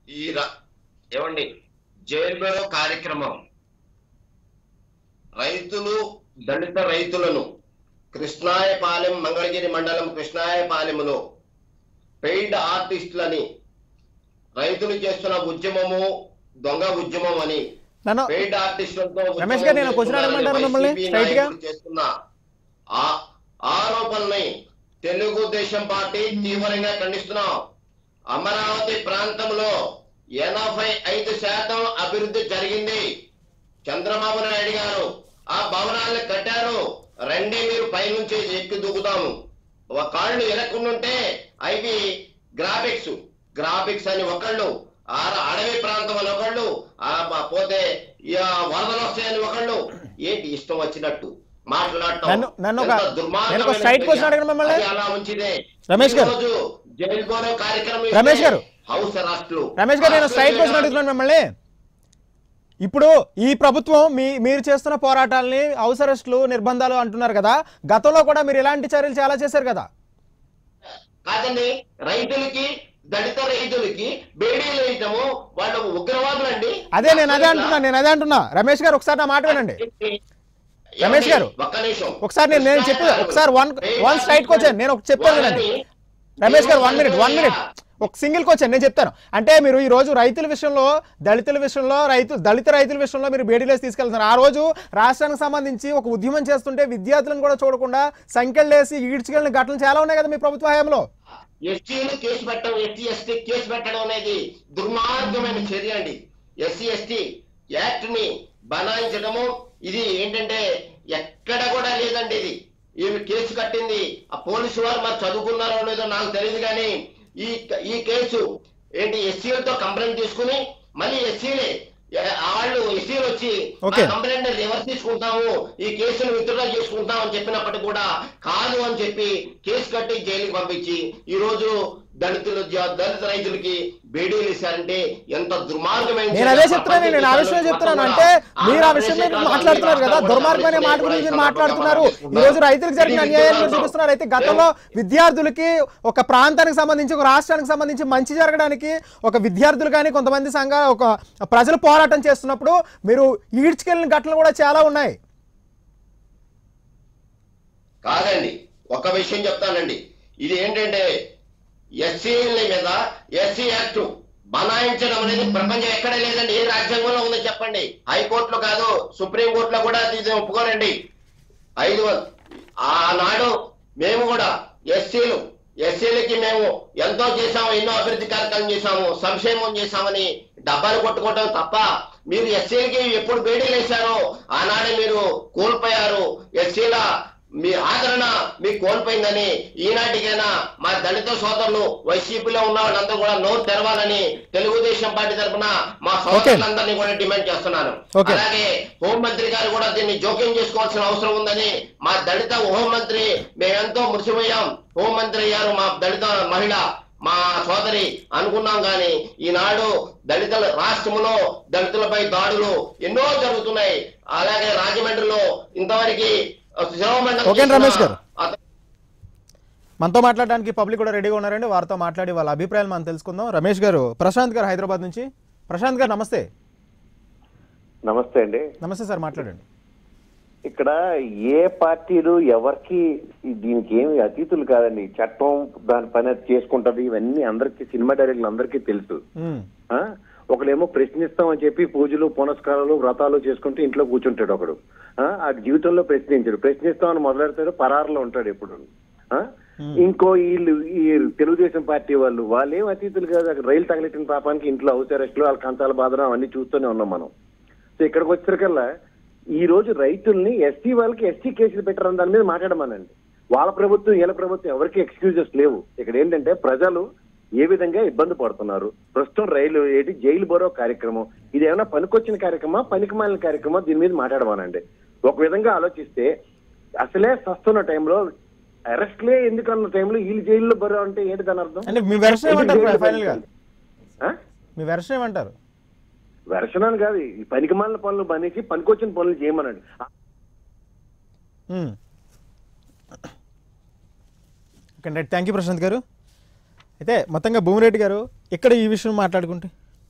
ఈ ర- ఏమండి జైలు బేరో కార్యక్రమం రైతులు దళిత రైతులను కృష్ణాయపాలెం మంగళగిరి మండలం కృష్ణాయపాలెంలో పెయిడ్ ఆర్టిస్టులని రైతులు చేస్తున్న ఉద్యమము దొంగ ఉద్యమం అని నన్ను పెయిడ్ ఆర్టిస్టులతో ఉద్యమం రమేష్ గారు, నేను క్వశ్చన్ చేస్తున్నారని అడగమంటారా మిమ్మల్ని? వైసీపీ స్ట్రైట్ గా? నాయకులు చేస్తున్న ఆ ఆరోపణల్ని తెలుగుదేశం పార్టీ తీవ్రంగా ఖండిస్తున్నాం అమరావతి ప్రాంతంలో ఎనభై ఐదు శాతం అభివృద్ధి జరిగింది చంద్రబాబు నాయుడు గారు ఆ భవనాలను కట్టారు రండి మీరు పైనుంచి ఎక్కి దూకుతాము ఒక కాళ్ళు వెనక్కుంటే అవి గ్రాఫిక్స్ గ్రాఫిక్స్ అని ఒకళ్ళు ఆ అడవి ప్రాంతం అని ఒకళ్ళు ఆ బ- పోతే ఈ ఆ వరదలు వస్తాయని ఒకళ్ళు ఏంటి ఇష్టం వచ్చినట్టు మాట్లాడటం నన్ను- నన్ను ఒక- ఎంత దుర్మార్గమైన నేను ఒక straight question చర్య. అడగను మిమ్మల్ని? అది అలా ఉంచిదే రమేష్ గారు. ఈ రోజు జైలు గౌరవ కార్యక్రమం రమేష్ ఇస్తే గారు. హౌస్ అరెస్టులు రమేష్ గారు నేను స్ట్రైట్ క్వశ్చన్ అడుగుతున్నాను మిమ్మల్ని ఇప్పుడు ఈ ప్రభుత్వం మీ మీరు చేస్తున్న పోరాటాలని హౌస్ అరెస్టులు నిర్బంధాలు అంటున్నారు కదా గతంలో కూడా మీరు ఇలాంటి చర్యలు చాలా చేశారు కదా కాదండి రైతులకి దళిత రైతులకి బేడీలు వేయటము వాళ్ళు ఉగ్రవాదులు అండి అదే నేను అదే అంటున్నా నేను అదే అంటున్నా రమేష్ గారు ఒకసారి నా మాట వినండి రమేష్ గారు, ఒక్క నిమిషం ఒకసారి నేను నేను చెప్పి ఒకసారి వన్ వన్ స్ట్రైట్ క్వశ్చన్ నేను ఒక చెప్పాను వినండి రమేష్ గారు వన్ మినిట్ వన్ మినిట్ ఒక సింగిల్ క్వశ్చన్ నేను చెప్తాను అంటే మీరు ఈ రోజు రైతుల విషయంలో దళితుల విషయంలో రైతు దళిత రైతుల విషయంలో మీరు బేడీలేసి తీసుకెళ్తున్నారు ఆ రోజు రాష్ట్రానికి సంబంధించి ఒక ఉద్యమం చేస్తుంటే విద్యార్థులను కూడా చూడకుండా సంఖ్యలేసి ఈడ్చుకెళ్ళిన ఘటనలు చాలా ఉన్నాయి కదా మీ ప్రభుత్వ హయాంలో ఎస్టీలు కేసు పెట్టడం ఎస్టీ ఎస్టీ కేసు పెట్టడం అనేది దుర్మార్గమైన చర్య అండి ఎస్సీ ఎస్టీ యాక్ట్ ని బనాయించడము ఇది ఏంటంటే ఎక్కడ కూడా లేదండి ఇది ఈమె కేసు కట్టింది ఆ పోలీసు వారు మరి చదువుకున్నారో లేదో నాకు తెలియదు కానీ ఈ ఈ కేసు ఏంటి ఎస్సీలతో కంప్లైంట్ తీసుకుని మళ్ళీ ఎస్సీలే వాళ్ళు ఎస్సీలు వచ్చి Okay. కంప్లైంట్ రివర్స్ తీసుకుంటాము ఈ కేసును విత్డ్రా చేసుకుంటాం అని చెప్పినప్పటికీ కూడా కాదు అని చెప్పి కేసు కట్టి జైలుకి పంపించి ఈ రోజు దళితులు జ- దళిత రైతులకి బేడీలు ఇస్తారంటే ఎంత దుర్మార్గమైన నేను అదే చెప్తున్నాను నేను ఆ విషయమే చెప్తున్నాను అంటే మీరు ఆ విషయం మీద మాట్లాడుతున్నారు కదా దుర్మార్గమైన మాట గురించి మీరు మాట్లాడుతున్నారు ఈ రోజు రైతులకు జరిగిన అన్యాయాన్ని మీరు చూపిస్తున్నారు అయితే గతంలో విద్యార్థులకి ఒక ప్రాంతానికి సంబంధించి ఒక రాష్ట్రానికి సంబంధించి మంచి జరగడానికి ఒక విద్యార్థులు కానీ కొంతమంది సంఘ ఒక ప్రజలు పోరాటం చేస్తున్నప్పుడు మీరు ఈడ్చుకెళ్ళిన ఘటనలు కూడా చాలా ఉన్నాయి కాదండి ఒక విషయం చెప్తానండి ఇది ఏంటంటే ఎస్సీల మీద ఎస్సీ యాక్ట్ బనాయించడం అనేది ప్రపంచం ఎక్కడ లేదండి ఏ రాజ్యాంగంలో ఉందో చెప్పండి హైకోర్టులో కాదు సుప్రీం కోర్టులో కూడా ఇది ఒప్పుకోరండి ఐదు వం- ఆనాడు మేము కూడా ఎస్సీలు ఎస్సీలకి మేము ఎంతో చేశాము ఎన్నో అభివృద్ధి కార్యక్రమం చేశాము సంక్షేమం చేశామని డబ్బాలు కొట్టుకోవటం తప్ప మీరు ఎస్సీలకి ఎప్పుడు బేడీలు వేశారో ఆనాడే మీరు కోల్పోయారు ఎస్సీల మీ ఆదరణ మీకు కోల్పోయిందని ఈనాటికైనా మా దళిత సోదరులు వైసీపీలో ఉన్న వాళ్ళందరూ కూడా నోరు తెరవాలని తెలుగుదేశం పార్టీ తరఫున మా సోదరులందరినీ కూడా డిమాండ్ చేస్తున్నాను Okay. అలాగే హోంమంత్రి గారు కూడా దీన్ని జోక్యం చేసుకోవాల్సిన అవసరం ఉందని మా దళిత హోంమంత్రి మేమెంతో మురిసిపోయాం హోంమంత్రి అయ్యారు మా దళిత మహిళ మా సోదరి అనుకున్నాం కానీ ఈనాడు దళితుల రాష్ట్రంలో దళితులపై దాడులు ఎన్నో జరుగుతున్నాయి అలాగే రాజమండ్రిలో ఇంతవరకు శిరోమండలం ఓకే రమేష్ గారు. చేసిన అత- మనతో మాట్లాడడానికి పబ్లిక్ కూడా రెడీగా ఉన్నారండి వారితో మాట్లాడి వాళ్ళ అభిప్రాయాలు మనం తెలుసుకుందాం రమేష్ గారు ప్రశాంత్ గారు హైదరాబాద్ నుంచి ప్రశాంత్ గారు నమస్తే నమస్తే అండి నమస్తే సార్ మాట్లాడండి ఇక్కడ ఏ పార్టీలు ఎవరికి దీనికి ఏమి అతీతులు కాదండి చట్టం దాని పని అది చేసుకుంటది ఇవన్నీ అందరికి సినిమా డైరెక్టర్లు అందరికీ తెలుసు ఉమ్, ఆ? ఒకడేమో ప్రశ్నిస్తామని చెప్పి పూజలు పునస్కారాలు వ్రతాలు చేసుకుంటూ ఇంట్లో కూర్చుంటాడు ఒకడు ఆ? ఆ జీవితంలో ప్రశ్నించడు ప్రశ్నిస్తామని మొదలెడతాడు పరారులో ఉంటాడు ఎప్పుడు ఆ? ఇంకో వీళ్ళు ఈ తెలుగుదేశం పార్టీ వాళ్ళు వాళ్ళేం అతీతులు కాదు అక్కడ రైలు తగిలిట్టిన పాపానికి ఇంట్లో హౌస్ అరెస్టులు వాళ్ళ కంచాల బాధలు అవన్నీ చూస్తూనే ఉన్నాం మనం సో ఇక్కడికి వచ్చేసరికల్లా ఈ రోజు రైతుల్ని ఎస్సీ వాళ్ళకి ఎస్సీ కేసులు పెట్టారని దాని మీద మాట్లాడమనండి వాళ్ళ ప్రభుత్వం వీళ్ళ ప్రభుత్వం ఎవరికి ఎక్స్క్యూజెస్ లేవు ఇక్కడ ఏంటంటే ప్రజలు ఏ విధంగా ఇబ్బంది పడుతున్నారు ప్రస్తుతం రైలు ఏంటి జైలు బరో కార్యక్రమం ఇది ఏమైనా పనికొచ్చిన కార్యక్రమా పనికిమాలిన కార్యక్రమా దీని మీద మాట్లాడమనండి ఒక విధంగా ఆలోచిస్తే అసలే సస్తున్న టైంలో అరెస్ట్లే ఎందుకన్న టైంలో వీళ్ళు జైల్లో బరో అంటే ఏంటి దాని అర్థం అంటే మీ వెర్షన్ ఏమంటారు ఫైనల్ గా ఆ? మీ వెర్షన్ ఏమంటారు వెరసనాన్ని కాదు ఈ పనికిమాలిన పనులు పనేసి పనికొచ్చిన పనులు చేయమనండి um. Okay right thank you Prashant గారు అయితే మొత్తంగా భూమిరెడ్డి గారు ఇక్కడ ఈ విషయం మాట్లాడుకుంటే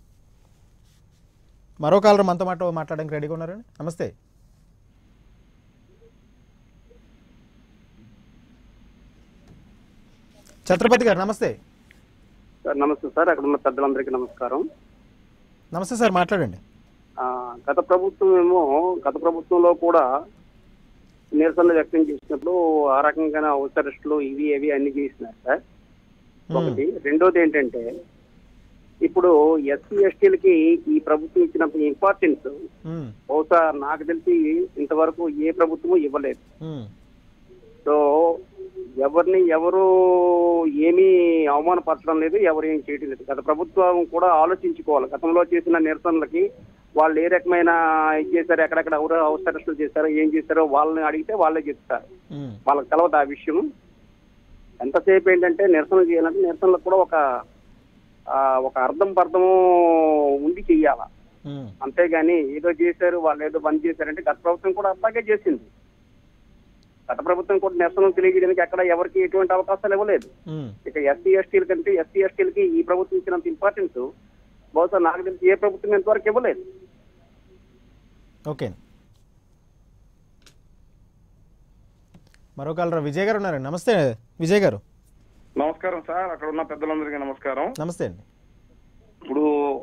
మరో కాలర్ మనతో మాట మాట్లాడడానికి రెడీగా ఉన్నారండి నమస్తే ఛత్రపతి గారు నమస్తే సార్ నమస్తే సార్ అక్కడ ఉన్న పెద్దలందరికీ నమస్కారం నమస్తే సార్ మాట్లాడండి ఆ, గత ప్రభుత్వం ఏమో గత ప్రభుత్వంలో కూడా నిరసన వ్యక్తం చేసినప్పుడు ఆ రకంగానే హౌస్ అరెస్టులు ఇవి ఇవి అన్ని చేసినారు సార్ ఒకటి రెండోది ఏంటంటే ఇప్పుడు ఎస్సీ ఎస్టీలకి ఈ ప్రభుత్వం ఇచ్చిన ఇంపార్టెన్స్ ఉమ్, బహుశా నాకు తెలిసి ఇంతవరకు ఏ ప్రభుత్వము ఇవ్వలేదు ఉమ్, సో ఎవరిని ఎవరు ఏమీ అవమానపరచడం లేదు ఎవరు ఏం చేయడం లేదు గత ప్రభుత్వం కూడా ఆలోచించుకోవాలి గతంలో చేసిన నిరసనలకి వాళ్ళు ఏ రకమైన ఇది చేశారు ఎక్కడెక్కడ ఎవరు హౌస్ అరెస్టులు చేశారో ఏం చేశారో వాళ్ళని అడిగితే వాళ్ళే చెప్తారు ఉమ్, వాళ్ళకి తెలవదు ఆ విషయం ఎంతసేపు ఏంటంటే నిరసన చేయాలంటే నిరసనలకు కూడా ఒక ఆ, ఒక అర్థం పర్థము ఉండి చెయ్యాల ఉమ్, అంతేగాని ఏదో చేశారు వాళ్ళు ఏదో బంద్ చేశారంటే గత ప్రభుత్వం కూడా అట్లాగే చేసింది గత ప్రభుత్వం కూడా నిరసన తెలియజేయడానికి ఎక్కడ ఎవరికి ఎటువంటి అవకాశాలు ఇవ్వలేదు ఉమ్. ఇక ఎస్సీ ఎస్టీల కంటే ఎస్సీ ఎస్టీలకి ఈ ప్రభుత్వం ఇచ్చినంత ఇంపార్టెన్స్ బహుశా నాకు తెలిసి ఏ ప్రభుత్వం ఇంతవరకు ఇవ్వలేదు ఓకే మరో కాలర్ విజయ్ గారు ఉన్నారండి నమస్తే విజయ్ గారు నమస్కారం సార్ అక్కడ ఉన్న పెద్దలందరికీ నమస్కారం నమస్తే అండి ఇప్పుడు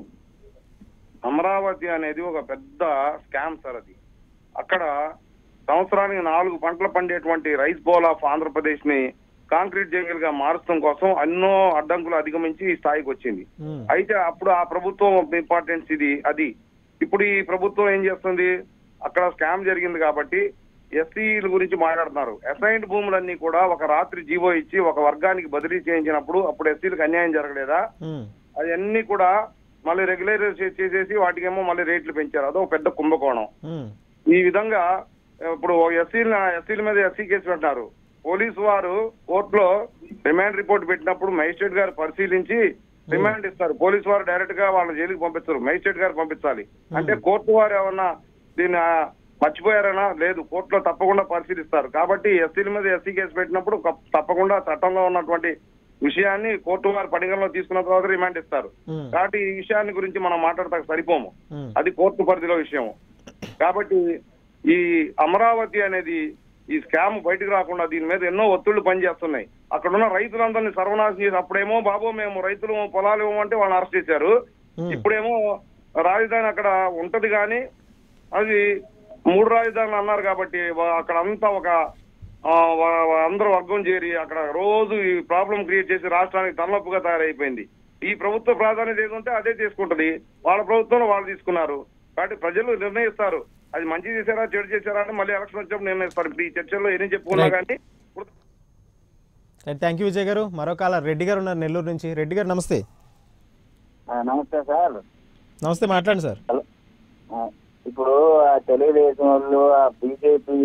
అమరావతి అనేది ఒక పెద్ద స్కామ్ సార్ అది అక్కడ సంవత్సరానికి నాలుగు పంటలు పండేటువంటి రైస్ బౌల్ ఆఫ్ ఆంధ్రప్రదేశ్ ని కాంక్రీట్ జంగిల్ గా మారుస్తాం కోసం ఎన్నో అడ్డంకులు అధిగమించి ఈ స్థాయికి వచ్చింది ఉమ్, అయితే అప్పుడు ఆ ప్రభుత్వం ఇంపార్టెన్స్ ఇది అది ఇప్పుడు ఈ ప్రభుత్వం ఏం చేస్తుంది అక్కడ స్కామ్ జరిగింది కాబట్టి ఎస్సీల గురించి మాట్లాడుతున్నారు అసైన్డ్ భూములన్నీ కూడా ఒక రాత్రి జీవో ఇచ్చి ఒక వర్గానికి బదిలీ చేయించినప్పుడు అప్పుడు ఎస్సీలకు అన్యాయం జరగలేదా ఉమ్, అవన్నీ కూడా మళ్ళీ రెగ్యులర్ చేసేసి వాటికేమో మళ్ళీ రేట్లు పెంచారు అదో పెద్ద కుంభకోణం ఉమ్, ఈ విధంగా ఇప్పుడు ఎస్సీల ఎస్సీల మీద ఎస్సీ కేసు పెట్టినారు పోలీసు వారు కోర్టులో రిమాండ్ రిపోర్ట్ పెట్టినప్పుడు మేజిస్ట్రేట్ గారు పరిశీలించి రిమాండ్ ఇస్తారు పోలీసు వారు డైరెక్ట్ గా వాళ్ళ జైలుకి పంపిస్తారు మేజిస్ట్రేట్ గారు పంపించాలి అంటే కోర్టు వారు ఏమన్నా దీన్ని ఆ, మర్చిపోయారనా లేదు కోర్టులో తప్పకుండా పరిశీలిస్తారు కాబట్టి ఎస్సీల మీద ఎస్సీ కేసు పెట్టినప్పుడు కప్- తప్పకుండా చట్టంలో ఉన్నటువంటి విషయాన్ని కోర్టు వారు పరిగణలో తీసుకున్న తర్వాత రిమాండ్ ఇస్తారు ఉమ్, కాబట్టి ఈ విషయాన్ని గురించి మనం మాట్లాడతాక సరిపోము ఉమ్, అది కోర్టు పరిధిలో విషయం కాబట్టి ఈ అమరావతి అనేది ఈ స్కామ్ బయటకు రాకుండా దీని మీద ఎన్నో ఒత్తిళ్లు పనిచేస్తున్నాయి అక్కడ ఉన్న రైతులందరినీ సర్వనాశం చేసి అప్పుడేమో బాబు మేము రైతులు పొలాలు ఇవ్వమంటే వాళ్ళని అరెస్ట్ చేశారు ఉమ్, ఇప్పుడేమో రాజధాని అక్కడ ఉంటది కానీ అది మూడు రాజధానులు అన్నారు కాబట్టి వా- అక్కడ అంతా ఒక ఆ, వా- వా- అందరూ వర్గం చేరి అక్కడ రోజు ఈ ప్రాబ్లం క్రియేట్ చేసి రాష్ట్రానికి తలనొప్పిగా తయారైపోయింది ఈ ప్రభుత్వ ప్రాధాన్యత ఏది ఉంటే అదే తీసుకుంటది వాళ్ళ ప్రభుత్వంలో వాళ్ళు తీసుకున్నారు కాబట్టి ప్రజలు నిర్ణయిస్తారు అది మంచి చేశారా చెడు చేశారా అని మళ్ళీ ఎలక్షన్ వచ్చినప్పుడు నిర్ణయిస్తారు ఇప్పుడు ఈ చర్చల్లో ఏం చెప్పుకున్నా Right. కానీ ఇప్పుడు రైట్ థ్యాంక్ యూ విజయ్ గారు మరో కాలర్ రెడ్డి గారు ఉన్నారు నెల్లూరు నుంచి రెడ్డి గారు నమస్తే ఆ, నమస్తే సార్ నమస్తే మాట్లాడండి సార్ హలో. ఆ, ఇప్పుడు ఆ తెలుగుదేశం వాళ్ళు ఆ బీజేపీ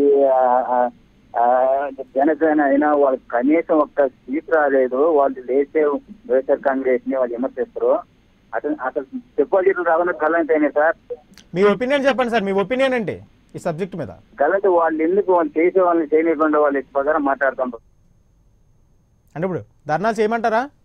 జనసేన అయినా వాళ్ళకి కనీసం ఒక్క సీట్ రాలేదు వాళ్ళు లేచే వైఎస్ఆర్ కాంగ్రెస్ ని వాళ్ళు విమర్శిస్తారు అసలు అసలు డిపాజిట్లు రాకుండా గల్లంత అయినాయి సార్ మీ ఒపీనియన్ చెప్పండి సార్ మీ ఒపీనియన్ ఏంటి ఈ సబ్జెక్ట్ మీద గల్లంత వాళ్ళు ఎందుకు వాళ్ళు చేసే వాళ్ళని చేయనివ్వకుండా వాళ్ళు ప్రకారం మాట్లాడుతుంటారు అంటే ఇప్పుడు ధర్నాలు చేయమంటారా